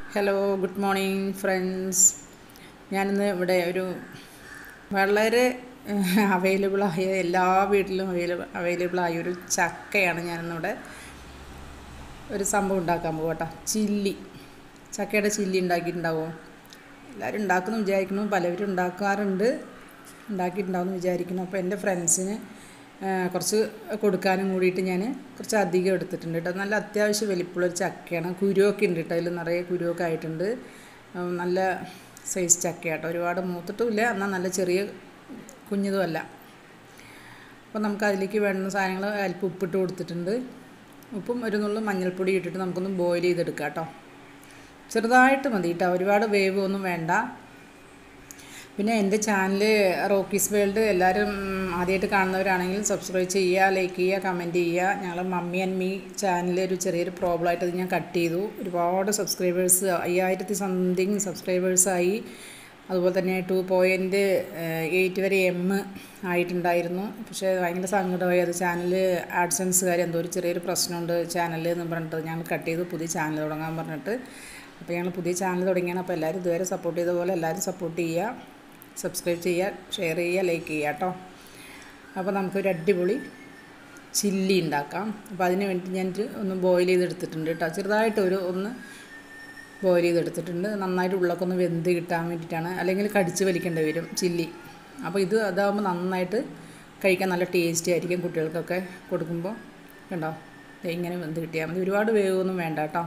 hello good morning friends ഞാനിന്ന് ഇവിടെ ഒരു വളരെ അവൈലബിളായ എല്ലാ വീട്ടിലും അവൈലബിൾ അവൈലബിളായ ഒരു ചക്കയാണ് ഞാനിന്നിവിടെ ഒരു സംഭവം ഉണ്ടാക്കാൻ പോകും കേട്ടോ ചില്ലി ചക്കയുടെ ചില്ലി ഉണ്ടാക്കിയിട്ടുണ്ടാവുമോ എല്ലാവരും ഉണ്ടാക്കുന്നു വിചാരിക്കുന്നു പലവരും ഉണ്ടാക്കാറുണ്ട് ഉണ്ടാക്കിയിട്ടുണ്ടാവുമെന്ന് വിചാരിക്കുന്നു അപ്പോൾ എൻ്റെ ഫ്രണ്ട്സിന് കുറച്ച് കൊടുക്കാനും കൂടിയിട്ട് ഞാൻ കുറച്ച് അധികം എടുത്തിട്ടുണ്ട് കേട്ടോ നല്ല അത്യാവശ്യം വലിപ്പമുള്ളൊരു ചക്കയാണ് കുരുവൊക്കെ ഉണ്ട് കേട്ടോ അതിൽ നിറയെ കുരുവൊക്കെ ആയിട്ടുണ്ട് ഉം, നല്ല സൈസ് ചക്കയാട്ടോ ഒരുപാട് മൂത്തിട്ടുമില്ല എന്നാൽ നല്ല ചെറിയ കുഞ്ഞതുമല്ല അപ്പോൾ നമുക്ക് അതിലേക്ക് വേണ്ടുന്ന സാധനങ്ങൾ അല്പം ഉപ്പിട്ട് കൊടുത്തിട്ടുണ്ട് ഉപ്പും ഒരു നുള്ളു മഞ്ഞൾപ്പൊടി ഇട്ടിട്ട് നമുക്കൊന്ന് ബോയിൽ ചെയ്തെടുക്കാം കേട്ടോ ചെറുതായിട്ട് മതി കേട്ടോ ഒരുപാട് വേവ് ഒന്നും വേണ്ട പിന്നെ എൻ്റെ ചാനൽ റോക്കീസ് വേൾഡ് എല്ലാവരും ആദ്യമായിട്ട് കാണുന്നവരാണെങ്കിൽ സബ്സ്ക്രൈബ് ചെയ്യുക ലൈക്ക് ചെയ്യുക കമൻറ്റ് ചെയ്യുക ഞങ്ങൾ മമ്മി ആൻഡ് മീ ചാനൽ ഒരു ചെറിയൊരു പ്രോബ്ലം ആയിട്ട് അത് ഞാൻ കട്ട് ചെയ്തു ഒരുപാട് സബ്സ്ക്രൈബേഴ്സ് അയ്യായിരത്തി സംതിങ് സബ്സ്ക്രൈബേഴ്സായി അതുപോലെ തന്നെ ടു പോയിൻറ്റ് എയ്റ്റ് വരെ എം ആയിട്ടുണ്ടായിരുന്നു പക്ഷേ ഭയങ്കര സങ്കടമായി അത് ചാനൽ ആഡ്സൻസുകാർ എന്തോ ഒരു ചെറിയൊരു പ്രശ്നമുണ്ട് ചാനൽ എന്ന് പറഞ്ഞിട്ട് ഞങ്ങൾ കട്ട് ചെയ്തു പുതിയ ചാനൽ തുടങ്ങാൻ പറഞ്ഞിട്ട് അപ്പോൾ ഞങ്ങൾ പുതിയ ചാനൽ തുടങ്ങിയാണ് അപ്പോൾ എല്ലാവരും ഇതുവരെ സപ്പോർട്ട് ചെയ്ത പോലെ എല്ലാവരും സപ്പോർട്ട് ചെയ്യുക സബ്സ്ക്രൈബ് ചെയ്യുക ഷെയർ ചെയ്യുക ലൈക്ക് ചെയ്യുക കേട്ടോ അപ്പോൾ നമുക്കൊരു അടിപൊളി ചില്ലി ഉണ്ടാക്കാം അപ്പോൾ അതിന് വേണ്ടി ഞാൻ ഇത് ഒന്ന് ബോയിൽ ചെയ്തെടുത്തിട്ടുണ്ട് കേട്ടോ ചെറുതായിട്ട് ഒരു ഒന്ന് ബോയിൽ ചെയ്തെടുത്തിട്ടുണ്ട് നന്നായിട്ട് ഉള്ളൊക്കെ ഒന്ന് വെന്ത് കിട്ടാൻ വേണ്ടിയിട്ടാണ് അല്ലെങ്കിൽ കടിച്ച് വലിക്കേണ്ടി വരും ചില്ലി അപ്പോൾ ഇത് അതാകുമ്പോൾ നന്നായിട്ട് കഴിക്കാൻ നല്ല ടേസ്റ്റി ആയിരിക്കും കുട്ടികൾക്കൊക്കെ കൊടുക്കുമ്പോൾ കണ്ടോ ദേ ഇങ്ങനെ വെന്ത് കിട്ടിയാൽ മതി ഒരുപാട് വേവൊന്നും വേണ്ട കേട്ടോ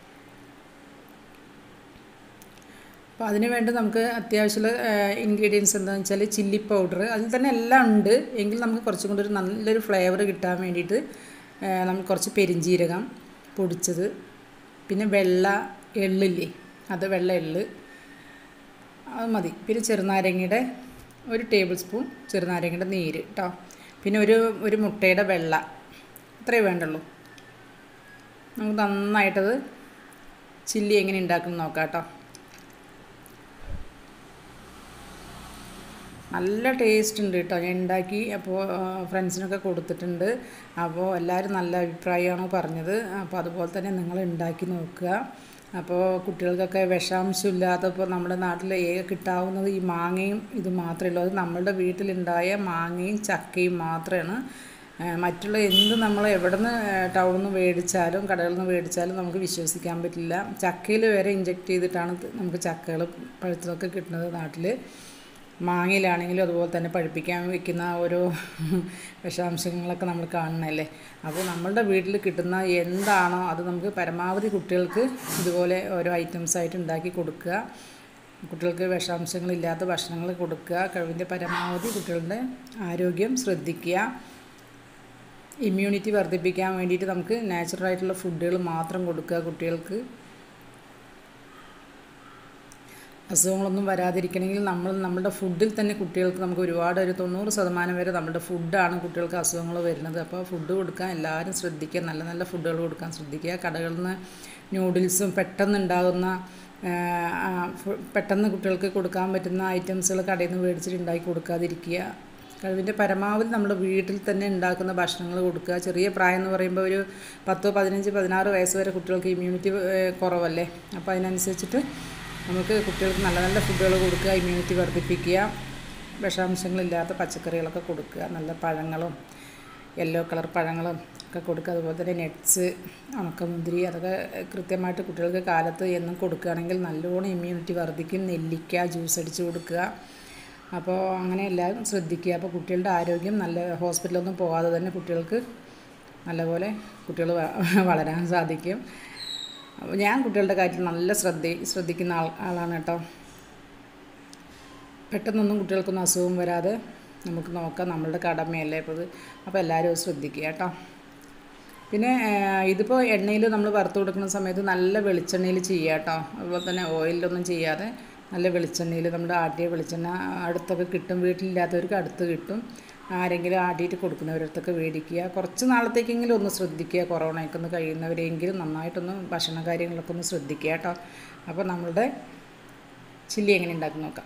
അപ്പോൾ അതിന് വേണ്ടി നമുക്ക് അത്യാവശ്യമുള്ള ഇൻഗ്രീഡിയൻസ് എന്താണെന്ന് വെച്ചാൽ ചില്ലി പൗഡർ അതിൽ തന്നെ എല്ലാം ഉണ്ട് എങ്കിൽ നമുക്ക് കുറച്ചും കൂടി ഒരു നല്ലൊരു ഫ്ലേവർ കിട്ടാൻ വേണ്ടിയിട്ട് നമുക്ക് കുറച്ച് പെരിഞ്ജീരകം പൊടിച്ചത് പിന്നെ വെള്ള എള്ളില്ലേ അത് വെള്ള എള്ള് അത് മതി പിന്നെ ചെറുനാരങ്ങയുടെ ഒരു ടേബിൾ സ്പൂൺ ചെറുനാരങ്ങയുടെ നീര് കേട്ടോ പിന്നെ ഒരു ഒരു മുട്ടയുടെ വെള്ള ഇത്രയേ വേണ്ടുള്ളൂ നമുക്ക് നന്നായിട്ടത് ചില്ലി എങ്ങനെ ഉണ്ടാക്കുന്നത് നോക്കാം കേട്ടോ നല്ല ടേസ്റ്റ് ഉണ്ട് കേട്ടോ ഞാൻ ഉണ്ടാക്കി അപ്പോൾ ഫ്രണ്ട്സിനൊക്കെ കൊടുത്തിട്ടുണ്ട് അപ്പോൾ എല്ലാവരും നല്ല അഭിപ്രായമാണ് പറഞ്ഞത് അപ്പോൾ അതുപോലെ തന്നെ നിങ്ങൾ ഉണ്ടാക്കി നോക്കുക അപ്പോൾ കുട്ടികൾക്കൊക്കെ വിഷാംശമില്ലാത്ത ഇപ്പോൾ നമ്മുടെ നാട്ടിൽ ഏക കിട്ടാവുന്നത് ഈ മാങ്ങയും ഇത് മാത്രമേ ഉള്ളൂ അത് നമ്മളുടെ വീട്ടിലുണ്ടായ മാങ്ങയും ചക്കയും മാത്രമാണ് മറ്റുള്ള എന്ത് നമ്മൾ എവിടെ നിന്ന് ടൗണിൽ നിന്ന് മേടിച്ചാലും കടകളിൽ നിന്ന് മേടിച്ചാലും നമുക്ക് വിശ്വസിക്കാൻ പറ്റില്ല ചക്കയിൽ വരെ ഇഞ്ചെക്ട് ചെയ്തിട്ടാണ് നമുക്ക് ചക്കകൾ പഴുത്തതൊക്കെ കിട്ടുന്നത് നാട്ടിൽ മാങ്ങയിലാണെങ്കിലും അതുപോലെ തന്നെ പഴുപ്പിക്കാൻ വെക്കുന്ന ഓരോ വിഷാംശങ്ങളൊക്കെ നമ്മൾ കാണുന്നതല്ലേ അപ്പോൾ നമ്മളുടെ വീട്ടിൽ കിട്ടുന്ന എന്താണോ അത് നമുക്ക് പരമാവധി കുട്ടികൾക്ക് ഇതുപോലെ ഓരോ ഐറ്റംസ് ആയിട്ട് ഉണ്ടാക്കി കൊടുക്കുക കുട്ടികൾക്ക് വിഷാംശങ്ങളില്ലാത്ത ഭക്ഷണങ്ങൾ കൊടുക്കുക കഴിവിൻ്റെ പരമാവധി കുട്ടികളുടെ ആരോഗ്യം ശ്രദ്ധിക്കുക ഇമ്മ്യൂണിറ്റി വർദ്ധിപ്പിക്കാൻ വേണ്ടിയിട്ട് നമുക്ക് നാച്ചുറലായിട്ടുള്ള ഫുഡുകൾ മാത്രം കൊടുക്കുക കുട്ടികൾക്ക് അസുഖങ്ങളൊന്നും വരാതിരിക്കണമെങ്കിൽ നമ്മൾ നമ്മുടെ ഫുഡിൽ തന്നെ കുട്ടികൾക്ക് നമുക്ക് ഒരുപാട് ഒരു തൊണ്ണൂറ് ശതമാനം വരെ നമ്മുടെ ഫുഡാണ് കുട്ടികൾക്ക് അസുഖങ്ങൾ വരുന്നത് അപ്പോൾ ഫുഡ് കൊടുക്കാൻ എല്ലാവരും ശ്രദ്ധിക്കുക നല്ല നല്ല ഫുഡുകൾ കൊടുക്കാൻ ശ്രദ്ധിക്കുക കടകളിൽ നിന്ന് ന്യൂഡിൽസും പെട്ടെന്ന് ഉണ്ടാകുന്ന പെട്ടെന്ന് കുട്ടികൾക്ക് കൊടുക്കാൻ പറ്റുന്ന ഐറ്റംസുകൾ കടയിൽ നിന്ന് മേടിച്ചിട്ട് ഉണ്ടാക്കി കൊടുക്കാതിരിക്കുക കഴിവിൻ്റെ പരമാവധി നമ്മുടെ വീട്ടിൽ തന്നെ ഉണ്ടാക്കുന്ന ഭക്ഷണങ്ങൾ കൊടുക്കുക ചെറിയ പ്രായം എന്ന് പറയുമ്പോൾ ഒരു പത്തോ പതിനഞ്ച് പതിനാറ് വയസ്സ് വരെ കുട്ടികൾക്ക് ഇമ്മ്യൂണിറ്റി കുറവല്ലേ അപ്പോൾ അതിനനുസരിച്ചിട്ട് നമുക്ക് കുട്ടികൾക്ക് നല്ല നല്ല ഫുഡുകൾ കൊടുക്കുക ഇമ്മ്യൂണിറ്റി വർദ്ധിപ്പിക്കുക വിഷാംശങ്ങളില്ലാത്ത പച്ചക്കറികളൊക്കെ കൊടുക്കുക നല്ല പഴങ്ങളും യെല്ലോ കളർ പഴങ്ങളും ഒക്കെ കൊടുക്കുക അതുപോലെ തന്നെ നെറ്റ്സ് ഉണക്കമുന്തിരി അതൊക്കെ കൃത്യമായിട്ട് കുട്ടികൾക്ക് കാലത്ത് എന്നും കൊടുക്കുകയാണെങ്കിൽ നല്ലോണം ഇമ്മ്യൂണിറ്റി വർദ്ധിക്കും നെല്ലിക്ക ജ്യൂസ് അടിച്ച് കൊടുക്കുക അപ്പോൾ അങ്ങനെ എല്ലാവരും ശ്രദ്ധിക്കുക അപ്പോൾ കുട്ടികളുടെ ആരോഗ്യം നല്ല ഹോസ്പിറ്റലൊന്നും പോകാതെ തന്നെ കുട്ടികൾക്ക് നല്ലപോലെ കുട്ടികൾ വളരാൻ സാധിക്കും അപ്പോൾ ഞാൻ കുട്ടികളുടെ കാര്യത്തിൽ നല്ല ശ്രദ്ധ ശ്രദ്ധിക്കുന്ന ആൾ ആളാണ് കേട്ടോ പെട്ടെന്നൊന്നും കുട്ടികൾക്കൊന്നും അസുഖം വരാതെ നമുക്ക് നോക്കാം നമ്മളുടെ കടമയല്ലേ അപ്പോൾ ഇത് അപ്പോൾ എല്ലാവരും ശ്രദ്ധിക്കുക കേട്ടോ പിന്നെ ഇതിപ്പോൾ എണ്ണയിൽ നമ്മൾ വറുത്ത് കൊടുക്കുന്ന സമയത്ത് നല്ല വെളിച്ചെണ്ണയിൽ ചെയ്യുക കേട്ടോ അതുപോലെ തന്നെ ഓയിലൊന്നും ചെയ്യാതെ നല്ല വെളിച്ചെണ്ണയിൽ നമ്മുടെ ആട്ടിയ വെളിച്ചെണ്ണ അടുത്തൊക്കെ കിട്ടും വീട്ടിലില്ലാത്തവർക്ക് അടുത്ത് കിട്ടും ആരെങ്കിലും ആട്ടിയിട്ട് കൊടുക്കുന്നവരടുത്തൊക്കെ മേടിക്കുക കുറച്ച് നാളത്തേക്കെങ്കിലും ഒന്ന് ശ്രദ്ധിക്കുക കൊറോണയൊക്കെ ഒന്ന് കഴിയുന്നവരെങ്കിലും നന്നായിട്ടൊന്ന് ഭക്ഷണ കാര്യങ്ങളൊക്കെ ഒന്ന് ശ്രദ്ധിക്കുക കേട്ടോ അപ്പോൾ നമ്മളുടെ ചില്ലി എങ്ങനെ ഉണ്ടാക്കി നോക്കാം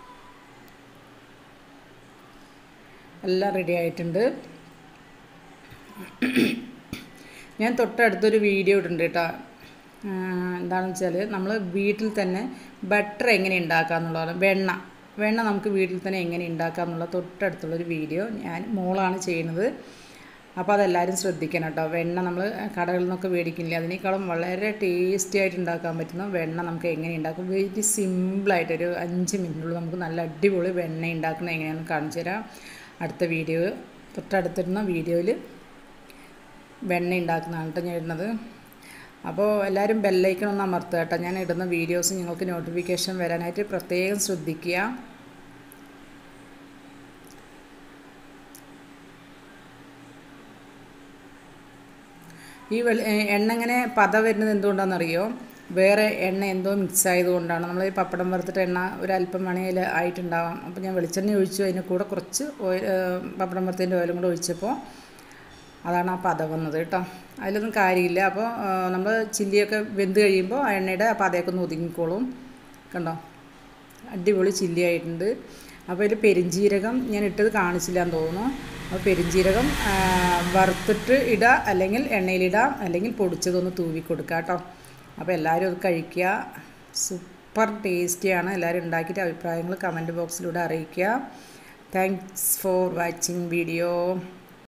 എല്ലാം റെഡി ആയിട്ടുണ്ട് ഞാൻ തൊട്ടടുത്തൊരു വീഡിയോ ഇട്ടിട്ടുണ്ട് കേട്ടോ ആ, എന്താണെന്ന് വെച്ചാൽ നമ്മൾ വീട്ടിൽ തന്നെ ബട്ടർ എങ്ങനെ ഉണ്ടാക്കുക എന്നുള്ളതാണ് വെണ്ണ വെണ്ണ നമുക്ക് വീട്ടിൽ തന്നെ എങ്ങനെ ഉണ്ടാക്കുക എന്നുള്ള തൊട്ടടുത്തുള്ളൊരു വീഡിയോ ഞാൻ മോളാണ് ചെയ്യുന്നത് അപ്പോൾ അതെല്ലാവരും ശ്രദ്ധിക്കണം കേട്ടോ വെണ്ണ നമ്മൾ കടകളിൽ നിന്നൊക്കെ മേടിക്കില്ല അതിനേക്കാളും വളരെ ടേസ്റ്റി ആയിട്ട് ഉണ്ടാക്കാൻ പറ്റുന്ന വെണ്ണ നമുക്ക് എങ്ങനെ ഉണ്ടാക്കും വെരി സിമ്പിളായിട്ട് ഒരു അഞ്ച് മിനിറ്റിനുള്ളിൽ നമുക്ക് നല്ല അടിപൊളി വെണ്ണ ഉണ്ടാക്കുന്നത് എങ്ങനെയാണെന്ന് കാണിച്ചു തരാം അടുത്ത വീഡിയോ തൊട്ടടുത്തിരുന്ന വീഡിയോയിൽ വെണ്ണ ഉണ്ടാക്കുന്നതാണ് കേട്ടോ ഞാൻ ഇടുന്നത് അപ്പോൾ എല്ലാവരും ബെല്ലൈക്കൺ ഒന്ന് അമർത്തുക കേട്ടോ ഞാൻ ഇടുന്ന വീഡിയോസ് നിങ്ങൾക്ക് നോട്ടിഫിക്കേഷൻ വരാനായിട്ട് പ്രത്യേകം ശ്രദ്ധിക്കുക ഈ വെളി ഏ- എണ്ണ ഇങ്ങനെ പത വരുന്നത് എന്തുകൊണ്ടാണെന്നറിയോ വേറെ എണ്ണ എന്തോ മിക്സ് ആയതുകൊണ്ടാണ് നമ്മൾ ഈ പപ്പടം വറുത്തിട്ട് എണ്ണ ഒരു അല്പം മണിയിൽ ആയിട്ടുണ്ടാവാം അപ്പോൾ ഞാൻ വെളിച്ചെണ്ണ ഒഴിച്ചു അതിന് കൂടെ കുറച്ച് ഓയിൽ പപ്പടം വറുത്തതിൻ്റെ ഓയിലും കൂടെ ഒഴിച്ചപ്പോൾ അതാണ് ആ പത വന്നത് കേട്ടോ അതിലൊന്നും കാര്യമില്ല അപ്പോൾ നമ്മൾ ചില്ലിയൊക്കെ വെന്ത് കഴിയുമ്പോൾ ആ എണ്ണയുടെ ആ പതയൊക്കെ ഒന്ന് ഒതുങ്ങിക്കോളും കണ്ടോ അടിപൊളി ചില്ലി ആയിട്ടുണ്ട് അപ്പോൾ ഇതിൽ പെരിഞ്ജീരകം ഞാൻ ഇട്ടത് കാണിച്ചില്ല എന്ന് തോന്നുന്നു അപ്പോൾ പെരിഞ്ജീരകം ആ, വറുത്തിട്ട് ഇടുക അല്ലെങ്കിൽ എണ്ണയിലിടാം അല്ലെങ്കിൽ പൊടിച്ചതൊന്ന് തൂവി കൊടുക്കുക കേട്ടോ അപ്പോൾ എല്ലാവരും അത് കഴിക്കുക സൂപ്പർ ടേസ്റ്റിയാണ് എല്ലാവരും ഉണ്ടാക്കിയിട്ട് അഭിപ്രായങ്ങൾ കമൻറ്റ് ബോക്സിലൂടെ അറിയിക്കുക താങ്ക്സ് ഫോർ വാച്ചിങ് വീഡിയോ